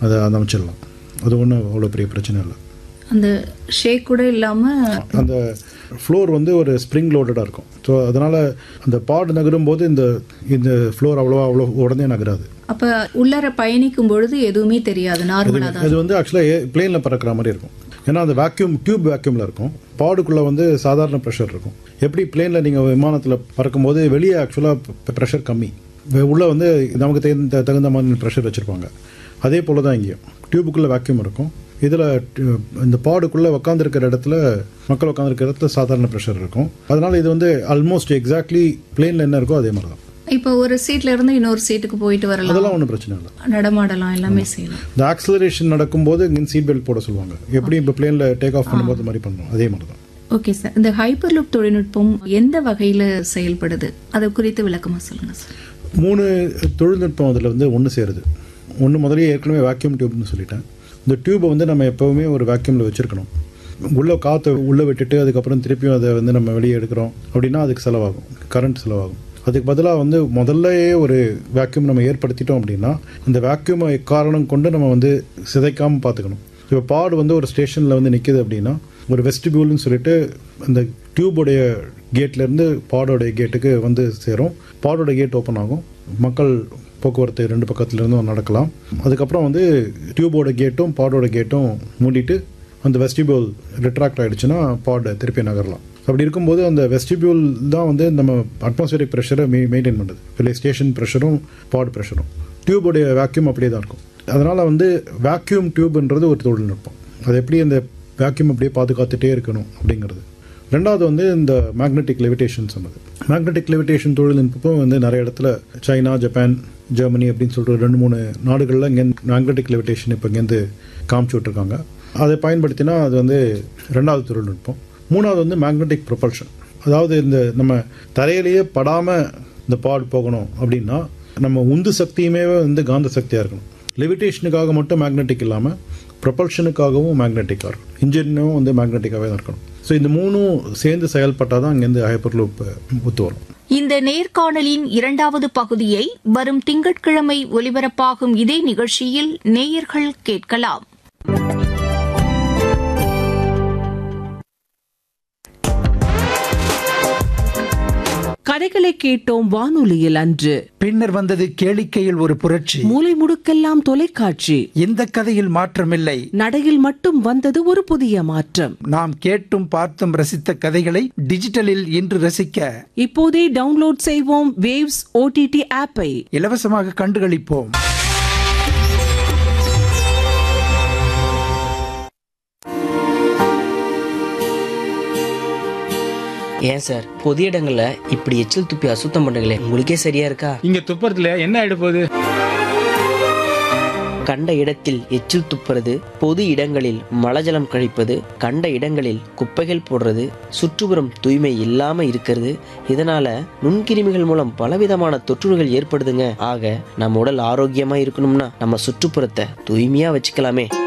அதை அதை அமைச்சிடலாம் அது ஒன்றும் அவ்வளோ பெரிய பிரச்சனை இல்லை அந்த ஷேக் கூட இல்லாமல் அந்த ஃப்ளோர் வந்து ஒரு ஸ்ப்ரிங் லோடடாக இருக்கும் ஸோ அதனால் அந்த பாடு நகரும் போது இந்த இந்த ஃப்ளோர் அவ்வளோவா அவ்வளோ உடனே நகராது அப்போ உள்ளர பயணிக்கும் பொழுது எதுவுமே தெரியாது நார்மலாக தான் அது வந்து ஆக்சுவலாக பிளேனில் பறக்கிற மாதிரி இருக்கும் ஏன்னா அந்த வேக்யூம் டியூப் வேக்யூமில் இருக்கும் பாடுக்குள்ளே வந்து சாதாரண ப்ரெஷர் இருக்கும் எப்படி பிளேனில் நீங்கள் விமானத்தில் பறக்கும்போது வெளியே ஆக்சுவலாக ப்ரெஷர் கம்மி வெ- உள்ள வந்து நமக்கு தகுந்த தகுந்த மாதிரி ப்ரெஷர் வச்சுருப்பாங்க அதே போல் தான் இங்கேயும் டியூபுக்குள்ளே வேக்யூம் இருக்கும் இதில் இந்த பாடுக்குள்ளே உட்காந்துருக்கிற இடத்துல மக்கள் உட்காந்துருக்கிற இடத்துல சாதாரண ப்ரெஷர் இருக்கும் அதனால் இது வந்து ஆல்மோஸ்ட் எக்ஸாக்ட்லி பிளேனில் என்ன இருக்கோ அதே மாதிரி தான் இப்போ ஒரு சீட்ல இருந்து இன்னொரு சீட்டுக்கு போயிட்டு வரலாம் அதெல்லாம் ஒன்றும் பிரச்சனை இல்லை நடமாடலாம் எல்லாமே செய்யலாம் இந்த ஆக்சலரேஷன் நடக்கும்போது இங்கே சீட் பெல்ட் போட சொல்லுவாங்க எப்படி இப்போ பிளேனில் டேக் ஆஃப் பண்ணும்போது மாதிரி பண்ணணும் அதே மாதிரி தான் ஓகே சார் இந்த ஹைப்பர்லூப் தொழில்நுட்பம் எந்த வகையில செயல்படுது அதை குறித்து விளக்கமா சொல்லுங்க சார் மூணு தொழில்நுட்பம் அதில் வந்து ஒன்று சேருது ஒன்று முதலே ஏற்கனவே வேக்யூம் டியூப்னு சொல்லிட்டேன் இந்த டியூப்பை வந்து நம்ம எப்போவுமே ஒரு வேக்யூமில் வச்சுருக்கணும் உள்ளே காற்றை உள்ளே விட்டுட்டு அதுக்கப்புறம் திருப்பியும் அதை வந்து நம்ம வெளியே எடுக்கிறோம் அப்படின்னா அதுக்கு செலவாகும் கரண்ட் செலவாகும் அதுக்கு பதிலாக வந்து முதல்லயே ஒரு வேக்யூம் நம்ம ஏற்படுத்திட்டோம் அப்படின்னா அந்த வேக்யூமை காரணம் கொண்டு நம்ம வந்து சிதைக்காமல் பார்த்துக்கணும் இப்போ பாடு வந்து ஒரு ஸ்டேஷனில் வந்து நிற்கிது அப்படின்னா ஒரு வெஸ்டிபியூல்னு சொல்லிட்டு அந்த டியூபோடைய கேட்லேருந்து பாடோடைய கேட்டுக்கு வந்து சேரும் பாடோட கேட் ஓப்பன் ஆகும் மக்கள் போக்குவரத்து ரெண்டு பக்கத்துல இருந்தும் நடக்கலாம் அதுக்கப்புறம் வந்து டியூபோட கேட்டும் பாடோட கேட்டும் மூடிட்டு அந்த வெஸ்டிபியூல் ரிட்ராக்ட் ஆயிடுச்சுன்னா பாட் திருப்பி நகரலாம் அப்படி இருக்கும்போது அந்த வெஸ்டிபியூல் தான் வந்து நம்ம அட்மாஸ்பியரிக் ப்ரெஷரை மெ மெயின்டைன் பண்ணுது இல்லை ஸ்டேஷன் ப்ரெஷரும் பாட் ப்ரெஷரும் டியூபோடைய வேக்யூம் அப்படியே தான் இருக்கும் அதனால் வந்து வேக்யூம் டியூப்ன்றது ஒரு தொழில்நுட்பம் அது எப்படி அந்த வேக்யூம் அப்படியே பாதுகாத்துட்டே இருக்கணும் அப்படிங்கிறது ரெண்டாவது வந்து இந்த மேக்னெட்டிக் லெவிடேஷன் சொன்னது மேக்னெட்டிக் லெவிடேஷன் தொழில்நுட்பம் வந்து நிறைய இடத்துல சைனா ஜப்பான் ஜெர்மனி அப்படின்னு சொல்லிட்டு ரெண்டு மூணு நாடுகளில் இங்கே மேக்னெட்டிக் லெவிடேஷன் இப்போ இங்கேருந்து காமிச்சு விட்ருக்காங்க அதை பயன்படுத்தினா அது வந்து ரெண்டாவது தொழில்நுட்பம் மூணாவது வந்து மேக்னெட்டிக் ப்ரொபல்ஷன் அதாவது இந்த நம்ம தரையிலேயே படாமல் இந்த பாடு போகணும் அப்படின்னா நம்ம உந்து சக்தியுமே வந்து காந்த சக்தியாக இருக்கணும் லெவிடேஷனுக்காக மட்டும் மேக்னெட்டிக் இல்லாமல் ப்ரொபல்ஷனுக்காகவும் மேக்னெட்டிக்காக இருக்கணும் இன்ஜினும் வந்து மேக்னெட்டிக்காகவே தான் இருக்கணும் ஸோ இந்த மூணும் சேர்ந்து செயல்பட்டால் தான் இங்கேருந்து ஹைப்பர் லூப் ஒத்து வரும் இந்த நேர்காணலின் இரண்டாவது பகுதியை வரும் திங்கட்கிழமை ஒலிபரப்பாகும் இதே நிகழ்ச்சியில் நேயர்கள் கேட்கலாம் கதைகளை கேட்டோம் வானொலியில் அன்று பின்னர் வந்தது கேளிக்கையில் ஒரு புரட்சி மூலை முடுக்கெல்லாம் தொலைக்காட்சி இந்த கதையில் மாற்றமில்லை நடையில் மட்டும் வந்தது ஒரு புதிய மாற்றம் நாம் கேட்டும் பார்த்தும் ரசித்த கதைகளை டிஜிட்டலில் இன்று ரசிக்க இப்போதே டவுன்லோட் செய்வோம் வேவ்ஸ் ஓடிடி ஆப்பை இலவசமாக கண்டுகளிப்போம் ஏன் சார் பொது இடங்கள்ல இப்படி எச்சில் துப்பி அசுத்தம் பண்ணுங்களே உங்களுக்கே சரியா இருக்கா இங்க துப்புறதுல என்ன ஆயிட போகுது கண்ட இடத்தில் எச்சில் துப்புறது பொது இடங்களில் மலஜலம் கழிப்பது கண்ட இடங்களில் குப்பைகள் போடுறது சுற்றுப்புறம் தூய்மை இல்லாம இருக்கிறது இதனால நுண்கிருமிகள் மூலம் பலவிதமான தொற்றுநோய்கள் ஏற்படுதுங்க ஆக நம்ம உடல் ஆரோக்கியமா இருக்கணும்னா நம்ம சுற்றுப்புறத்தை தூய்மையா வச்சுக்கலாமே